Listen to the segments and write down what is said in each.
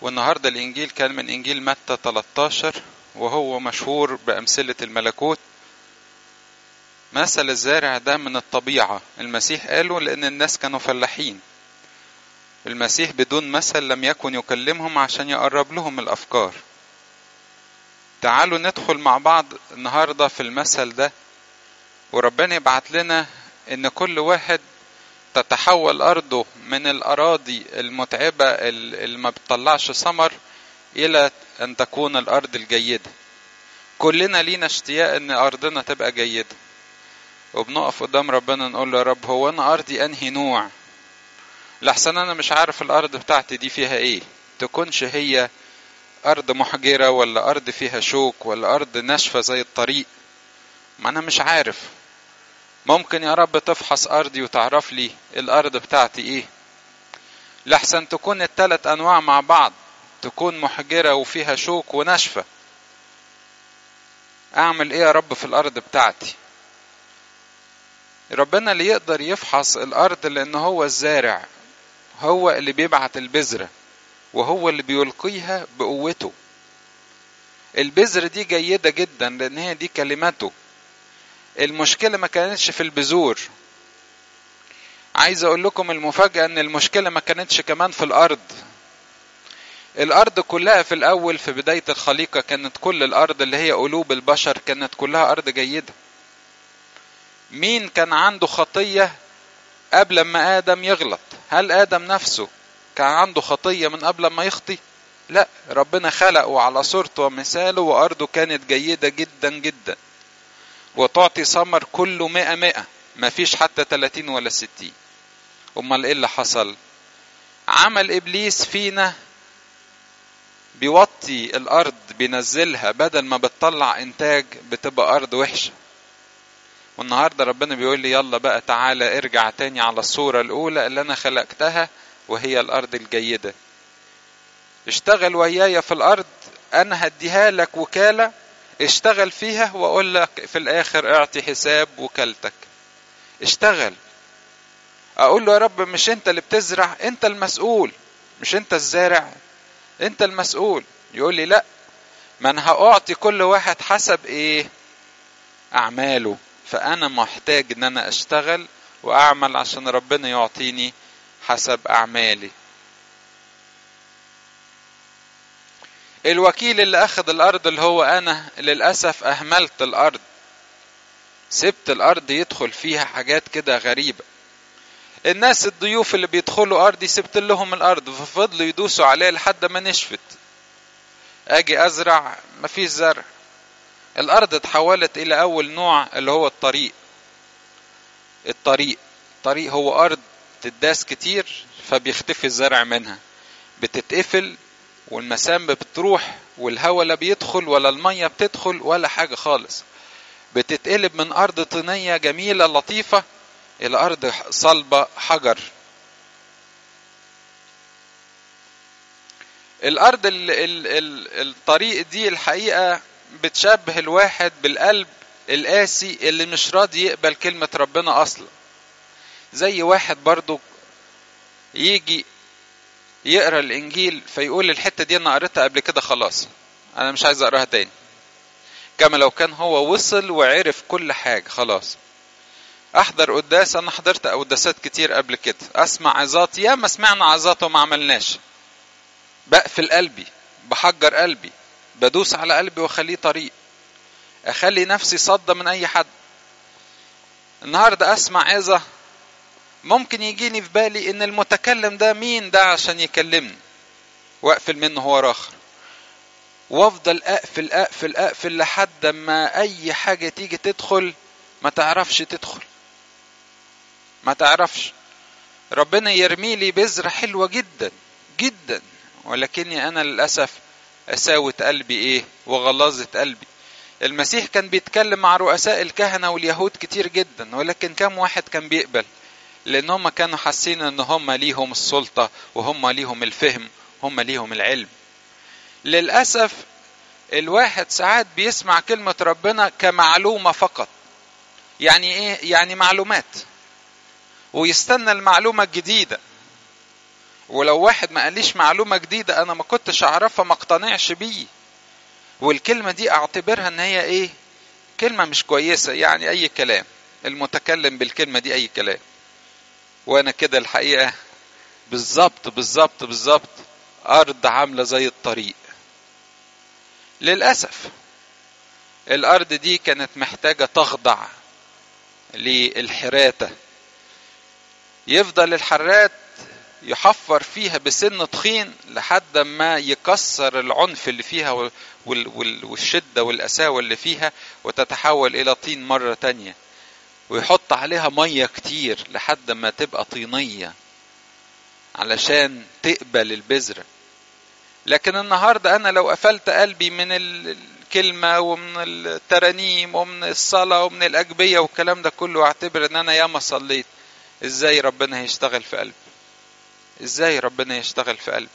والنهاردة الإنجيل كان من إنجيل متى 13 وهو مشهور بأمثلة الملكوت مثل الزارع ده من الطبيعة المسيح قاله لأن الناس كانوا فلاحين المسيح بدون مثل لم يكن يكلمهم عشان يقرب لهم الأفكار تعالوا ندخل مع بعض النهاردة في المثل ده وربنا يبعت لنا ان كل واحد تتحول ارضه من الاراضي المتعبة اللي ما بتطلعش ثمر الى ان تكون الارض الجيدة كلنا لينا اشتياق ان ارضنا تبقى جيدة وبنقف قدام ربنا نقول له يا رب هو انا ارضي انهي نوع لحسن انا مش عارف الارض بتاعتي دي فيها ايه تكونش هي ارض محجرة ولا ارض فيها شوك ولا ارض ناشفة زي الطريق ما انا مش عارف ممكن يا رب تفحص ارضي وتعرف لي الارض بتاعتي ايه لحسن تكون التلات انواع مع بعض تكون محجرة وفيها شوك وناشفة اعمل ايه يا رب في الارض بتاعتي ربنا اللي يقدر يفحص الارض لان هو الزارع هو اللي بيبعت البذرة وهو اللي بيلقيها بقوته البذرة دي جيدة جدا لان هي دي كلماته المشكلة ما كانتش في البذور عايز اقول لكم المفاجأة ان المشكلة ما كانتش كمان في الارض الارض كلها في الاول في بداية الخليقة كانت كل الارض اللي هي قلوب البشر كانت كلها ارض جيدة مين كان عنده خطية قبل ما ادم يغلط هل ادم نفسه كان عنده خطية من قبل ما يخطي لا ربنا خلقه على صورته ومثاله وارضه كانت جيدة جدا جدا وتعطي ثمر كله مئة مئة ما فيش حتى تلاتين ولا ستين امال ايه اللي حصل عمل ابليس فينا بيوطي الارض بينزلها بدل ما بتطلع انتاج بتبقى ارض وحشه والنهارده ربنا بيقول لي يلا بقى تعالى ارجع تاني على الصوره الاولى اللي انا خلقتها وهي الارض الجيده اشتغل ويايا في الارض انا هديها لك وكاله اشتغل فيها واقول لك في الاخر اعطي حساب وكالتك اشتغل اقول له يا رب مش انت اللي بتزرع انت المسؤول مش انت الزارع انت المسؤول يقول لي لا ما انا هاعطي كل واحد حسب ايه اعماله فانا محتاج ان انا اشتغل واعمل عشان ربنا يعطيني حسب اعمالي الوكيل اللي اخذ الارض اللي هو انا للاسف اهملت الارض سبت الارض يدخل فيها حاجات كده غريبه الناس الضيوف اللي بيدخلوا ارضي سبت لهم الارض ففضلوا يدوسوا عليها لحد ما نشفت اجي ازرع مفيش زرع الارض اتحولت الى اول نوع اللي هو الطريق الطريق الطريق هو ارض تداس كتير فبيختفي الزرع منها بتتقفل والمسام بتروح والهواء لا بيدخل ولا الميه بتدخل ولا حاجه خالص بتتقلب من ارض طينيه جميله لطيفه الى ارض صلبه حجر الارض ال ال ال الطريق دي الحقيقه بتشبه الواحد بالقلب القاسي اللي مش راضي يقبل كلمه ربنا اصلا زي واحد برضو يجي يقرا الانجيل فيقول الحته دي انا قريتها قبل كده خلاص انا مش عايز اقراها تاني كما لو كان هو وصل وعرف كل حاجه خلاص احضر قداس انا حضرت قداسات كتير قبل كده اسمع عظات يا ما سمعنا عظات وما عملناش بقفل قلبي بحجر قلبي بدوس على قلبي واخليه طريق اخلي نفسي صدى من اي حد النهارده اسمع عظه ممكن يجيني في بالي ان المتكلم ده مين ده عشان يكلمني واقفل منه هو راخر وافضل اقفل اقفل اقفل لحد ما اي حاجه تيجي تدخل ما تعرفش تدخل ما تعرفش ربنا يرمي لي بذرة حلوة جدا جدا ولكني أنا للأسف أساوة قلبي إيه وغلاظة قلبي المسيح كان بيتكلم مع رؤساء الكهنة واليهود كتير جدا ولكن كم واحد كان بيقبل لأن هم كانوا حاسين أن هم ليهم السلطة وهم ليهم الفهم هم ليهم العلم للأسف الواحد ساعات بيسمع كلمة ربنا كمعلومة فقط يعني ايه يعني معلومات ويستنى المعلومة الجديدة ولو واحد ما قاليش معلومة جديدة أنا ما كنتش أعرفها ما اقتنعش بيه والكلمة دي أعتبرها إن هي إيه كلمة مش كويسة يعني أي كلام المتكلم بالكلمة دي أي كلام وأنا كده الحقيقة بالظبط بالظبط بالظبط أرض عاملة زي الطريق للأسف الأرض دي كانت محتاجة تخضع للحراتة يفضل الحرات يحفر فيها بسن طخين لحد ما يكسر العنف اللي فيها والشدة والقساوة اللي فيها وتتحول إلى طين مرة تانية ويحط عليها مية كتير لحد ما تبقى طينية علشان تقبل البذرة لكن النهاردة أنا لو قفلت قلبي من الكلمة ومن الترانيم ومن الصلاة ومن الأجبية والكلام ده كله واعتبر إن أنا ياما صليت إزاي ربنا هيشتغل في قلبي إزاي ربنا يشتغل في قلبي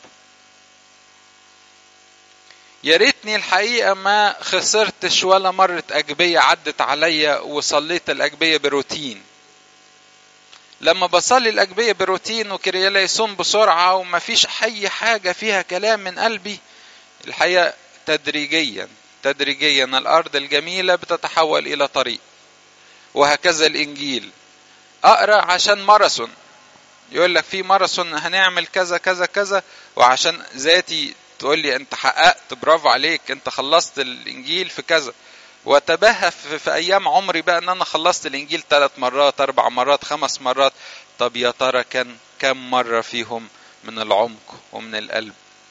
يا ريتني الحقيقة ما خسرتش ولا مرة أجبية عدت عليا وصليت الأجبية بروتين لما بصلي الأجبية بروتين وكرياليسون بسرعة وما فيش أي حاجة فيها كلام من قلبي الحقيقة تدريجيا تدريجيا الأرض الجميلة بتتحول إلى طريق وهكذا الإنجيل أقرأ عشان ماراثون يقول لك في ماراثون هنعمل كذا كذا كذا وعشان ذاتي تقول لي انت حققت برافو عليك انت خلصت الانجيل في كذا واتباهى في, في ايام عمري بقى ان انا خلصت الانجيل ثلاث مرات اربع مرات خمس مرات طب يا ترى كان كم مره فيهم من العمق ومن القلب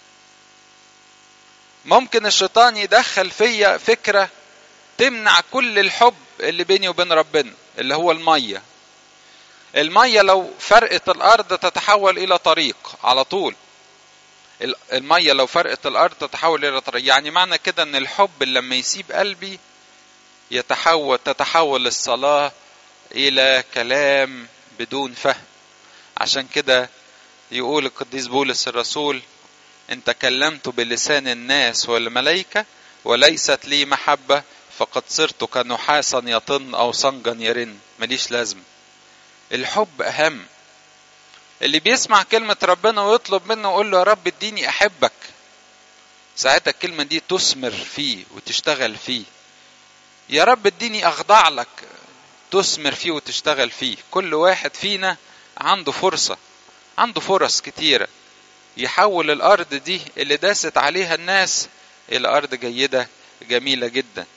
ممكن الشيطان يدخل فيا فكره تمنع كل الحب اللي بيني وبين ربنا اللي هو الميه الميه لو فرقت الارض تتحول الى طريق على طول الميه لو فرقت الارض تتحول الى طريق يعني معنى كده ان الحب لما يسيب قلبي يتحول تتحول الصلاه الى كلام بدون فهم عشان كده يقول القديس بولس الرسول ان تكلمت بلسان الناس والملائكه وليست لي محبه فقد صرت كنحاسا يطن او صنجا يرن ماليش لازمه الحب اهم اللي بيسمع كلمة ربنا ويطلب منه ويقول له يا رب اديني احبك ساعتها الكلمة دي تثمر فيه وتشتغل فيه يا رب اديني اخضع لك تثمر فيه وتشتغل فيه كل واحد فينا عنده فرصة عنده فرص كتيرة يحول الارض دي اللي داست عليها الناس الى ارض جيدة جميلة جدا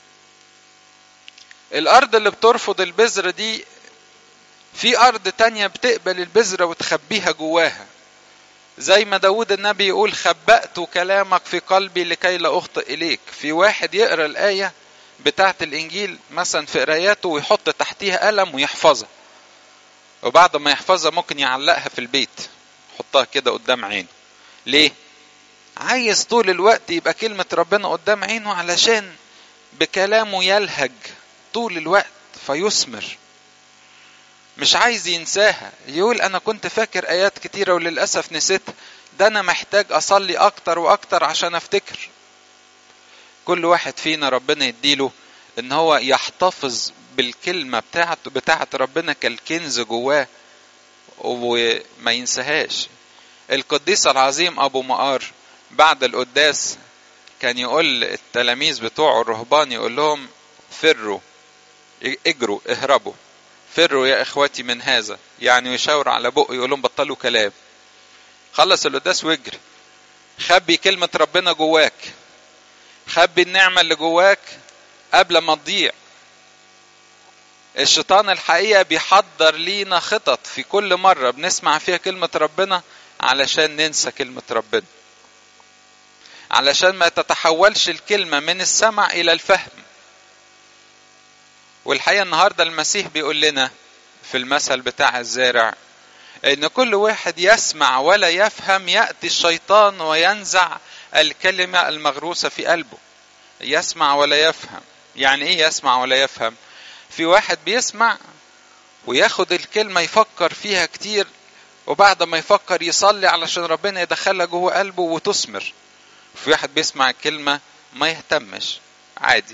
الارض اللي بترفض البذرة دي في أرض تانية بتقبل البذرة وتخبيها جواها زي ما داود النبي يقول خبأت كلامك في قلبي لكي لا أخطئ إليك في واحد يقرأ الآية بتاعة الإنجيل مثلا في قراياته ويحط تحتيها قلم ويحفظها وبعد ما يحفظها ممكن يعلقها في البيت يحطها كده قدام عينه ليه؟ عايز طول الوقت يبقى كلمة ربنا قدام عينه علشان بكلامه يلهج طول الوقت فيثمر مش عايز ينساها يقول انا كنت فاكر ايات كتيره وللاسف نسيتها ده انا محتاج اصلي اكتر واكتر عشان افتكر كل واحد فينا ربنا يديله ان هو يحتفظ بالكلمه بتاعته بتاعت ربنا كالكنز جواه وما ينساهاش القديس العظيم ابو مقار بعد القداس كان يقول التلاميذ بتوعه الرهبان يقول لهم فروا اجروا اهربوا فروا يا اخواتي من هذا يعني يشاور على بقه يقول لهم بطلوا كلام خلص القداس واجري خبي كلمة ربنا جواك خبي النعمة اللي جواك قبل ما تضيع الشيطان الحقيقة بيحضر لينا خطط في كل مرة بنسمع فيها كلمة ربنا علشان ننسى كلمة ربنا علشان ما تتحولش الكلمة من السمع إلى الفهم والحقيقة النهاردة المسيح بيقول لنا في المثل بتاع الزارع ان كل واحد يسمع ولا يفهم يأتي الشيطان وينزع الكلمة المغروسة في قلبه يسمع ولا يفهم يعني ايه يسمع ولا يفهم في واحد بيسمع وياخد الكلمة يفكر فيها كتير وبعد ما يفكر يصلي علشان ربنا يدخلها جوه قلبه وتثمر في واحد بيسمع الكلمة ما يهتمش عادي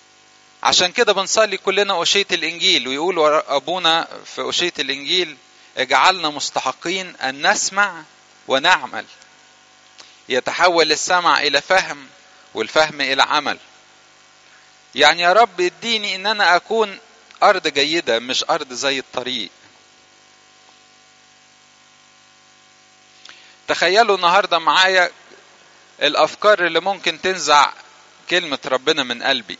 عشان كده بنصلي كلنا أشية الإنجيل ويقول أبونا في أشية الإنجيل اجعلنا مستحقين ان نسمع ونعمل يتحول السمع الى فهم والفهم الى عمل يعني يا رب اديني ان انا اكون ارض جيده مش ارض زي الطريق تخيلوا النهارده معايا الافكار اللي ممكن تنزع كلمه ربنا من قلبي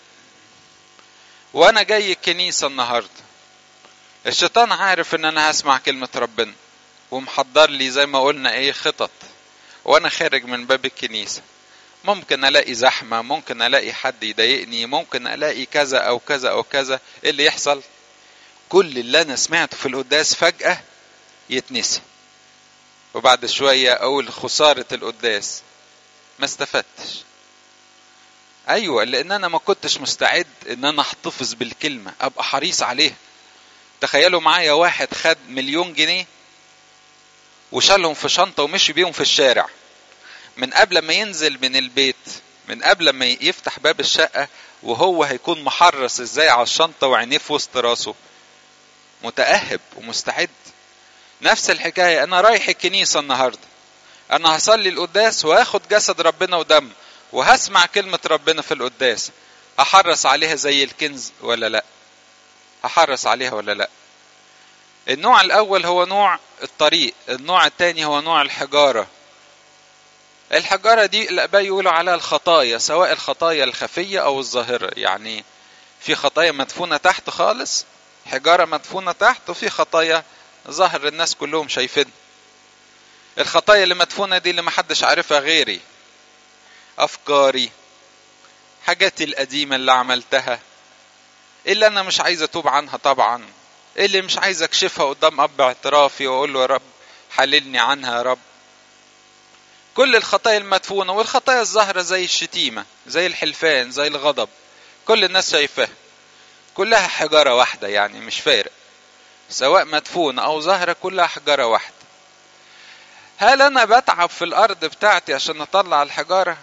وانا جاي الكنيسه النهارده الشيطان عارف ان انا هسمع كلمه ربنا ومحضر لي زي ما قلنا ايه خطط وانا خارج من باب الكنيسه ممكن الاقي زحمه ممكن الاقي حد يضايقني ممكن الاقي كذا او كذا او كذا ايه اللي يحصل كل اللي انا سمعته في القداس فجاه يتنسي وبعد شويه اقول خساره القداس ما استفدتش ايوه لان انا ما كنتش مستعد ان انا احتفظ بالكلمه ابقى حريص عليها تخيلوا معايا واحد خد مليون جنيه وشالهم في شنطه ومشي بيهم في الشارع من قبل ما ينزل من البيت من قبل ما يفتح باب الشقه وهو هيكون محرص ازاي على الشنطه وعينيه في وسط راسه متاهب ومستعد نفس الحكايه انا رايح الكنيسه النهارده انا هصلي القداس واخد جسد ربنا ودم وهسمع كلمة ربنا في القداس هحرص عليها زي الكنز ولا لا هحرص عليها ولا لا النوع الاول هو نوع الطريق النوع الثاني هو نوع الحجارة الحجارة دي الاباء يقولوا عليها الخطايا سواء الخطايا الخفية او الظاهرة يعني في خطايا مدفونة تحت خالص حجارة مدفونة تحت وفي خطايا ظاهر الناس كلهم شايفين الخطايا اللي مدفونة دي اللي محدش عارفها غيري افكاري حاجاتي القديمه اللي عملتها اللي انا مش عايز اتوب عنها طبعا اللي مش عايز اكشفها قدام اب اعترافي واقول له يا رب حللني عنها يا رب كل الخطايا المدفونة والخطايا الظاهرة زي الشتيمة زي الحلفان زي الغضب كل الناس شايفاها كلها حجارة واحدة يعني مش فارق سواء مدفونة أو ظاهرة كلها حجارة واحدة هل أنا بتعب في الأرض بتاعتي عشان أطلع الحجارة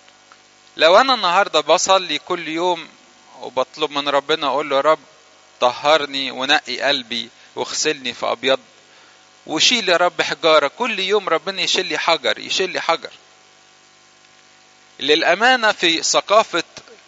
لو انا النهارده بصلي كل يوم وبطلب من ربنا اقول له يا رب طهرني ونقي قلبي واغسلني في ابيض وشيل يا رب حجاره كل يوم ربنا يشيل لي حجر يشيل لي حجر للامانه في ثقافه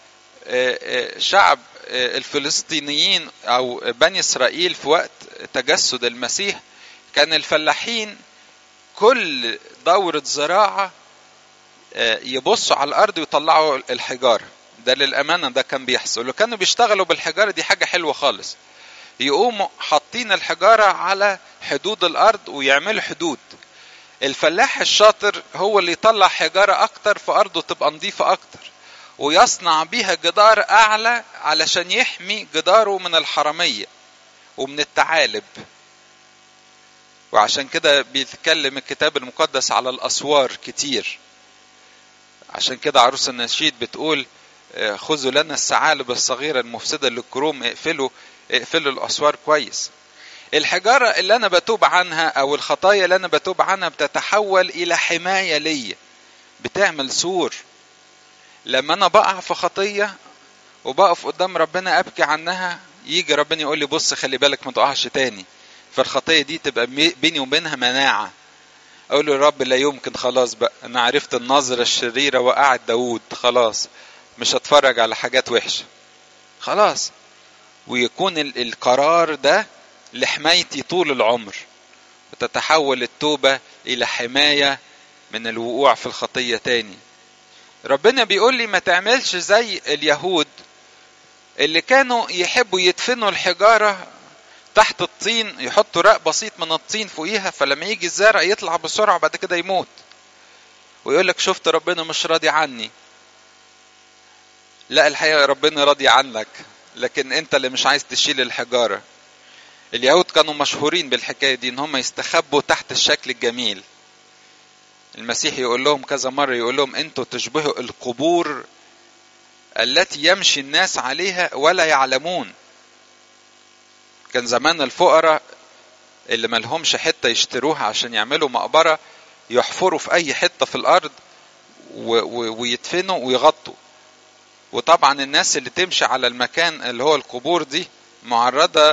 شعب الفلسطينيين او بني اسرائيل في وقت تجسد المسيح كان الفلاحين كل دوره زراعه يبصوا على الارض ويطلعوا الحجاره ده للامانه ده كان بيحصل وكانوا بيشتغلوا بالحجاره دي حاجه حلوه خالص يقوموا حاطين الحجاره على حدود الارض ويعملوا حدود الفلاح الشاطر هو اللي يطلع حجاره اكتر فارضه تبقى نظيفه اكتر ويصنع بيها جدار اعلى علشان يحمي جداره من الحراميه ومن الثعالب وعشان كده بيتكلم الكتاب المقدس على الاسوار كتير عشان كده عروس النشيد بتقول خذوا لنا الثعالب الصغيرة المفسدة للكروم اقفلوا اقفلوا الأسوار كويس الحجارة اللي أنا بتوب عنها أو الخطايا اللي أنا بتوب عنها بتتحول إلى حماية ليا بتعمل سور لما أنا بقع في خطية وبقف قدام ربنا أبكي عنها يجي ربنا يقول لي بص خلي بالك ما تقعش تاني فالخطية دي تبقى بيني وبينها مناعة اقول له رب لا يمكن خلاص بقى انا عرفت النظره الشريره وقعت داوود خلاص مش هتفرج على حاجات وحشه خلاص ويكون القرار ده لحمايتي طول العمر وتتحول التوبه الى حمايه من الوقوع في الخطيه تاني ربنا بيقول لي ما تعملش زي اليهود اللي كانوا يحبوا يدفنوا الحجاره تحت الطين يحطوا رق بسيط من الطين فوقيها فلما يجي الزرع يطلع بسرعه بعد كده يموت ويقول لك شفت ربنا مش راضي عني لا الحقيقه ربنا راضي عنك لكن انت اللي مش عايز تشيل الحجاره اليهود كانوا مشهورين بالحكايه دي ان هم يستخبوا تحت الشكل الجميل المسيح يقول لهم كذا مره يقول لهم انتوا تشبهوا القبور التي يمشي الناس عليها ولا يعلمون كان زمان الفقراء اللي ملهمش حتة يشتروها عشان يعملوا مقبرة يحفروا في أي حتة في الأرض و... و... ويدفنوا ويغطوا وطبعا الناس اللي تمشي على المكان اللي هو القبور دي معرضة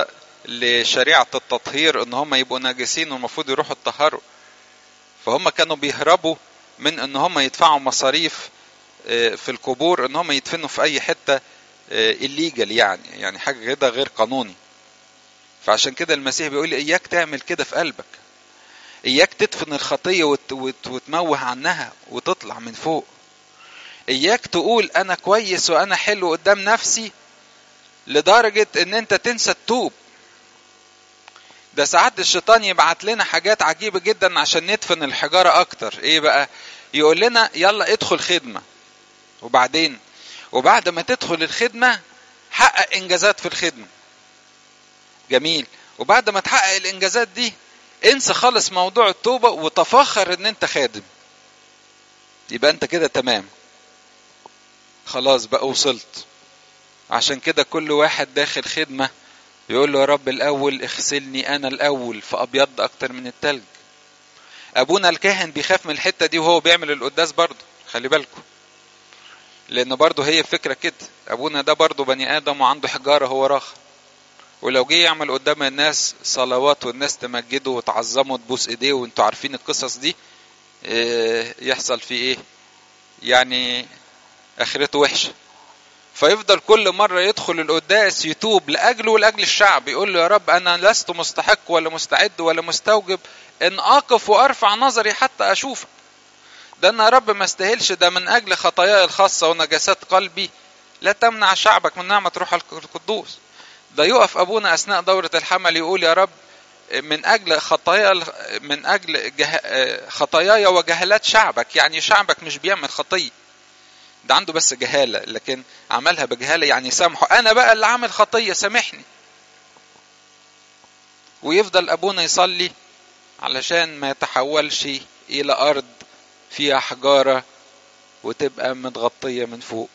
لشريعة التطهير ان هم يبقوا ناجسين والمفروض يروحوا يتطهروا فهم كانوا بيهربوا من ان هم يدفعوا مصاريف في القبور ان هم يدفنوا في اي حتة الليجل يعني يعني حاجة كده غير قانوني فعشان كده المسيح بيقول اياك تعمل كده في قلبك اياك تدفن الخطية وت وت وتموه عنها وتطلع من فوق اياك تقول انا كويس وانا حلو قدام نفسي لدرجة ان انت تنسى التوب ده ساعات الشيطان يبعت لنا حاجات عجيبة جدا عشان ندفن الحجارة اكتر ايه بقى يقول لنا يلا ادخل خدمة وبعدين وبعد ما تدخل الخدمة حقق انجازات في الخدمة جميل وبعد ما تحقق الانجازات دي انسى خالص موضوع التوبة وتفاخر ان انت خادم يبقى انت كده تمام خلاص بقى وصلت عشان كده كل واحد داخل خدمة يقول له يا رب الأول اغسلني أنا الأول فأبيض أكتر من التلج أبونا الكاهن بيخاف من الحتة دي وهو بيعمل القداس برضه خلي بالكم لأن برضه هي فكرة كده أبونا ده برضه بني آدم وعنده حجارة هو راخ ولو جه يعمل قدام الناس صلوات والناس تمجده وتعظمه وتبوس ايديه وانتوا عارفين القصص دي إيه يحصل فيه ايه يعني اخرته وحشه فيفضل كل مرة يدخل القداس يتوب لأجله ولأجل الشعب يقول له يا رب أنا لست مستحق ولا مستعد ولا مستوجب إن أقف وأرفع نظري حتى أشوفك ده أنا يا رب ما استاهلش ده من أجل خطاياي الخاصة ونجاسات قلبي لا تمنع شعبك من نعمة روح القدوس ده يقف أبونا أثناء دورة الحمل يقول يا رب من أجل خطايا من أجل جه... خطاياي وجهلات شعبك يعني شعبك مش بيعمل خطيه ده عنده بس جهالة لكن عملها بجهالة يعني سامحه أنا بقى اللي عامل خطية سامحني ويفضل أبونا يصلي علشان ما يتحولش إلى أرض فيها حجارة وتبقى متغطية من فوق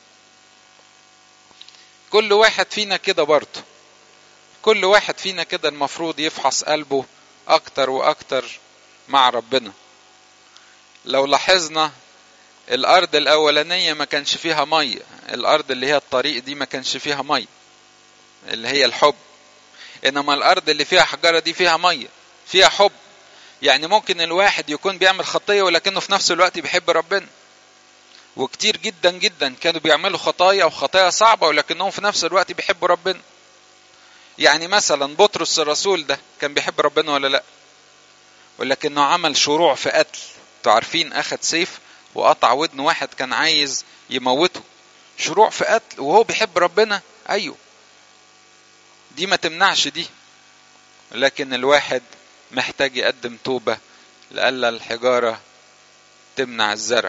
كل واحد فينا كده برضه كل واحد فينا كده المفروض يفحص قلبه أكتر وأكتر مع ربنا لو لاحظنا الارض الاولانيه ما كانش فيها ميه الارض اللي هي الطريق دي ما كانش فيها ميه اللي هي الحب انما الارض اللي فيها حجاره دي فيها ميه فيها حب يعني ممكن الواحد يكون بيعمل خطيه ولكنه في نفس الوقت بيحب ربنا وكتير جدا جدا كانوا بيعملوا خطايا وخطايا صعبه ولكنهم في نفس الوقت بيحبوا ربنا يعني مثلا بطرس الرسول ده كان بيحب ربنا ولا لا ولكنه عمل شروع في قتل انتوا عارفين اخد سيف وقطع ودن واحد كان عايز يموته شروع في قتل وهو بيحب ربنا ايوه دي ما تمنعش دي لكن الواحد محتاج يقدم توبة لألا الحجارة تمنع الزرع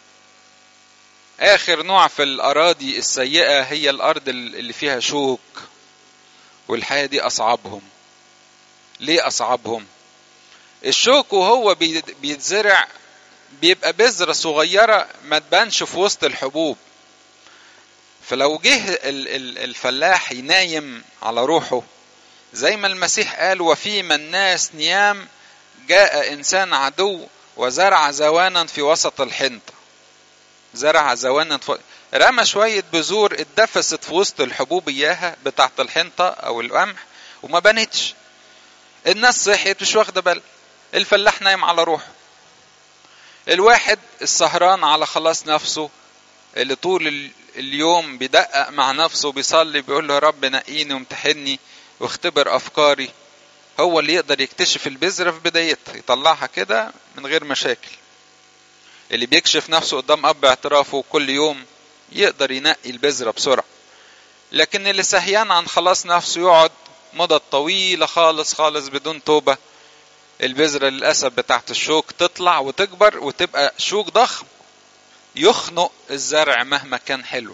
آخر نوع في الأراضي السيئة هي الأرض اللي فيها شوك والحياة دي أصعبهم ليه أصعبهم الشوك وهو بيتزرع بيبقى بذرة صغيرة ما تبانش في وسط الحبوب فلو جه الفلاح ينايم على روحه زي ما المسيح قال وفيما الناس نيام جاء إنسان عدو وزرع زوانا في وسط الحنطة زرع زوانا في رمى شوية بذور اتدفست في وسط الحبوب إياها بتاعت الحنطة أو القمح وما بنتش الناس صحيت مش واخدة بال الفلاح نايم على روحه الواحد السهران على خلاص نفسه اللي طول اليوم بيدقق مع نفسه بيصلي بيقول له يا رب نقيني وامتحني واختبر افكاري هو اللي يقدر يكتشف البذره في بدايتها يطلعها كده من غير مشاكل اللي بيكشف نفسه قدام اب اعترافه كل يوم يقدر ينقي البذره بسرعه لكن اللي سهيان عن خلاص نفسه يقعد مدة طويلة خالص خالص بدون توبة البذرة للأسف بتاعت الشوك تطلع وتكبر وتبقى شوك ضخم يخنق الزرع مهما كان حلو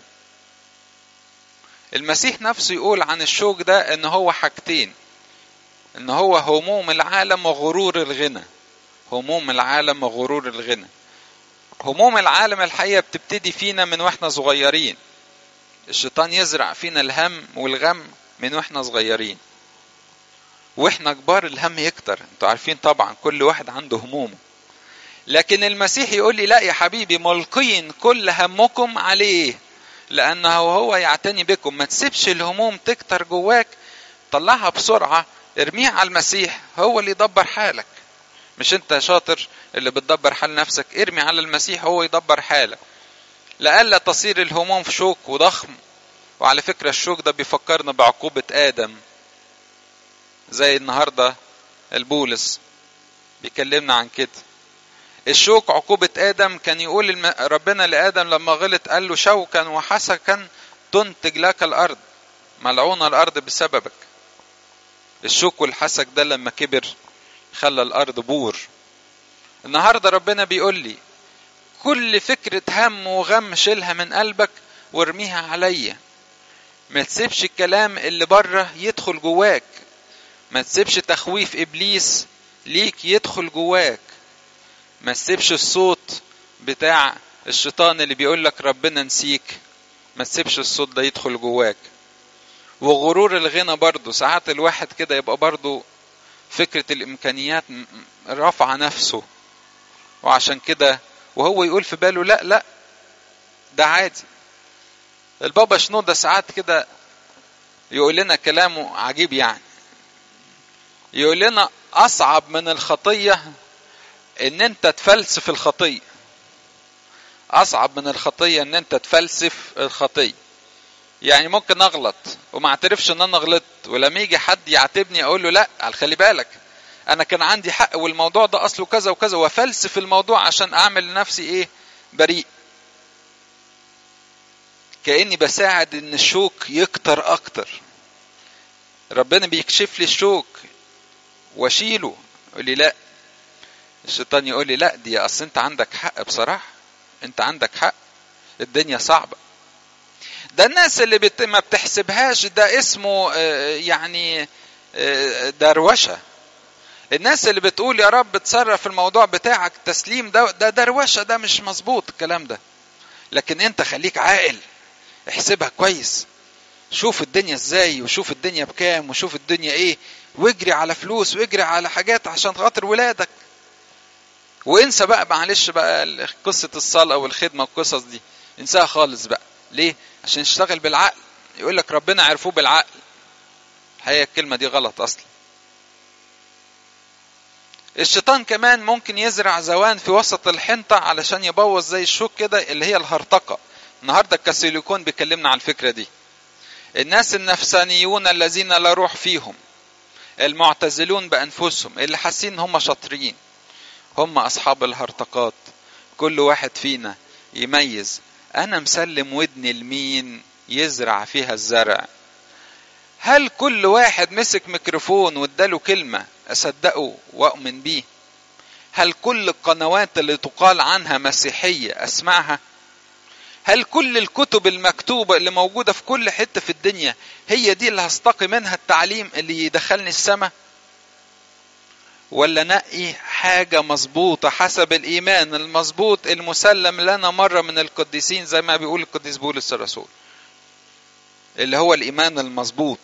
المسيح نفسه يقول عن الشوك ده ان هو حاجتين ان هو هموم العالم وغرور الغنى هموم العالم وغرور الغنى هموم العالم الحقيقة بتبتدي فينا من واحنا صغيرين الشيطان يزرع فينا الهم والغم من واحنا صغيرين واحنا كبار الهم يكتر انتوا عارفين طبعا كل واحد عنده همومه لكن المسيح يقول لي لا يا حبيبي ملقين كل همكم عليه لانه هو يعتني بكم ما تسيبش الهموم تكتر جواك طلعها بسرعه ارميها على المسيح هو اللي يدبر حالك مش انت شاطر اللي بتدبر حال نفسك ارمي على المسيح هو يدبر حالك لئلا تصير الهموم في شوك وضخم وعلى فكرة الشوك ده بيفكرنا بعقوبة آدم زي النهاردة البولس بيكلمنا عن كده الشوك عقوبة آدم كان يقول الم... ربنا لآدم لما غلط قال له شوكا وحسكا تنتج لك الأرض ملعون الأرض بسببك الشوك والحسك ده لما كبر خلى الأرض بور النهاردة ربنا بيقول لي كل فكرة هم وغم شيلها من قلبك وارميها عليا ما تسيبش الكلام اللي بره يدخل جواك ما تسيبش تخويف ابليس ليك يدخل جواك ما تسيبش الصوت بتاع الشيطان اللي بيقول لك ربنا نسيك ما تسيبش الصوت ده يدخل جواك وغرور الغنى برضه ساعات الواحد كده يبقى برضه فكرة الإمكانيات رفع نفسه وعشان كده وهو يقول في باله لا لا ده عادي البابا شنودة ساعات كده يقول لنا كلامه عجيب يعني يقول لنا أصعب من الخطية إن أنت تفلسف الخطية أصعب من الخطية إن أنت تفلسف الخطية يعني ممكن أغلط وما اعترفش إن أنا غلطت ولما يجي حد يعاتبني أقول له لا خلي بالك أنا كان عندي حق والموضوع ده أصله كذا وكذا وأفلسف الموضوع عشان أعمل لنفسي إيه بريء كأني بساعد إن الشوك يكتر أكتر ربنا بيكشف لي الشوك واشيله يقول لي لا الشيطان يقول لي لا دي اصل انت عندك حق بصراحه انت عندك حق الدنيا صعبه ده الناس اللي بت... ما بتحسبهاش ده اسمه يعني دروشه الناس اللي بتقول يا رب تصرف في الموضوع بتاعك تسليم ده ده دروشه ده مش مظبوط الكلام ده لكن انت خليك عاقل احسبها كويس شوف الدنيا ازاي وشوف الدنيا بكام وشوف الدنيا ايه واجري على فلوس واجري على حاجات عشان خاطر ولادك وانسى بقى معلش بقى قصة الصلاة والخدمة والقصص دي انساها خالص بقى ليه عشان يشتغل بالعقل يقول لك ربنا عرفوه بالعقل الحقيقة الكلمة دي غلط اصلا الشيطان كمان ممكن يزرع زوان في وسط الحنطة علشان يبوظ زي الشوك كده اللي هي الهرطقة النهاردة الكاثوليكون بيكلمنا على الفكرة دي الناس النفسانيون الذين لا روح فيهم المعتزلون بأنفسهم اللي حاسين هم شاطرين هم أصحاب الهرطقات كل واحد فينا يميز أنا مسلم ودني لمين يزرع فيها الزرع هل كل واحد مسك ميكروفون واداله كلمة أصدقه وأؤمن بيه هل كل القنوات اللي تقال عنها مسيحية أسمعها هل كل الكتب المكتوبة اللي موجودة في كل حتة في الدنيا هي دي اللي هستقي منها التعليم اللي يدخلني السماء ولا نقي حاجة مظبوطة حسب الإيمان المظبوط المسلم لنا مرة من القديسين زي ما بيقول القديس بولس الرسول اللي هو الإيمان المظبوط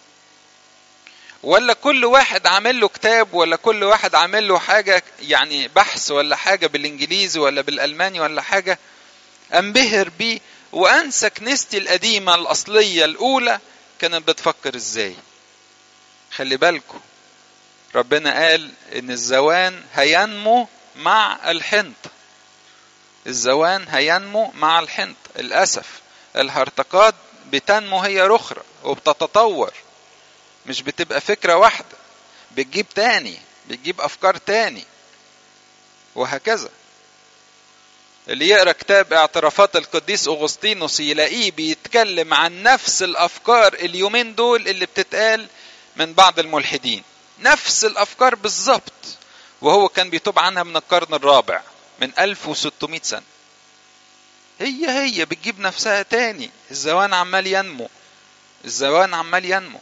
ولا كل واحد عامل له كتاب ولا كل واحد عامل له حاجة يعني بحث ولا حاجة بالإنجليزي ولا بالألماني ولا حاجة انبهر بيه وانسى كنيستي القديمه الاصليه الاولى كانت بتفكر ازاي خلي بالكم ربنا قال ان الزوان هينمو مع الحنط الزوان هينمو مع الحنط للاسف الهرطقات بتنمو هي رخرة وبتتطور مش بتبقى فكرة واحدة بتجيب تاني بتجيب أفكار تاني وهكذا اللي يقرا كتاب اعترافات القديس اغسطينوس يلاقيه بيتكلم عن نفس الافكار اليومين دول اللي بتتقال من بعض الملحدين نفس الافكار بالظبط وهو كان بيتوب عنها من القرن الرابع من 1600 سنه هي هي بتجيب نفسها تاني الزوان عمال ينمو الزوان عمال ينمو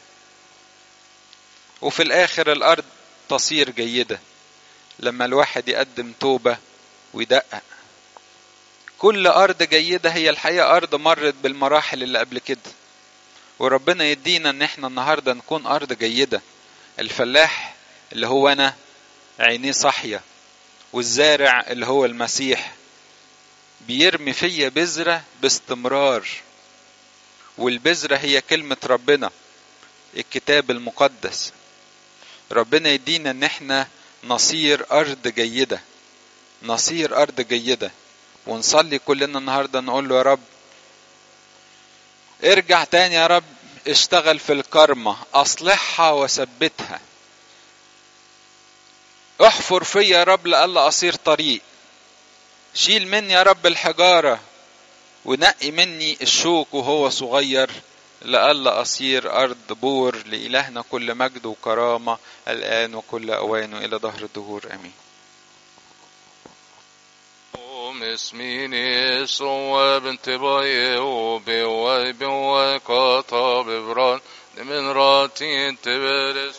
وفي الاخر الارض تصير جيده لما الواحد يقدم توبه ويدقق كل أرض جيدة هي الحقيقة أرض مرت بالمراحل اللي قبل كده وربنا يدينا إن إحنا النهاردة نكون أرض جيدة الفلاح اللي هو أنا عينيه صاحية والزارع اللي هو المسيح بيرمي فيا بذرة باستمرار والبذرة هي كلمة ربنا الكتاب المقدس ربنا يدينا ان احنا نصير ارض جيده نصير ارض جيده ونصلي كلنا النهارده نقول له يا رب ارجع تاني يا رب اشتغل في الكرمة اصلحها وثبتها احفر فيا يا رب لألا اصير طريق شيل مني يا رب الحجارة ونقي مني الشوك وهو صغير لئلا أصير أرض بور لإلهنا كل مجد وكرامة الآن وكل أوان إلى ظهر الدهور آمين اسميني سوى بنت باي وبواي بواي قطع ببران من راتين تبرس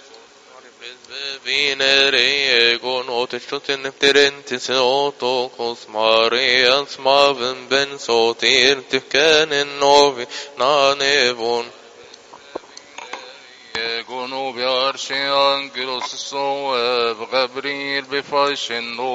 Vinere gon återstoten efter en till Sotokos Marias maven ben sotir tyckanen novi nanevon يكونوا بعرش أنجلوس الصواب غبريل بفاش النور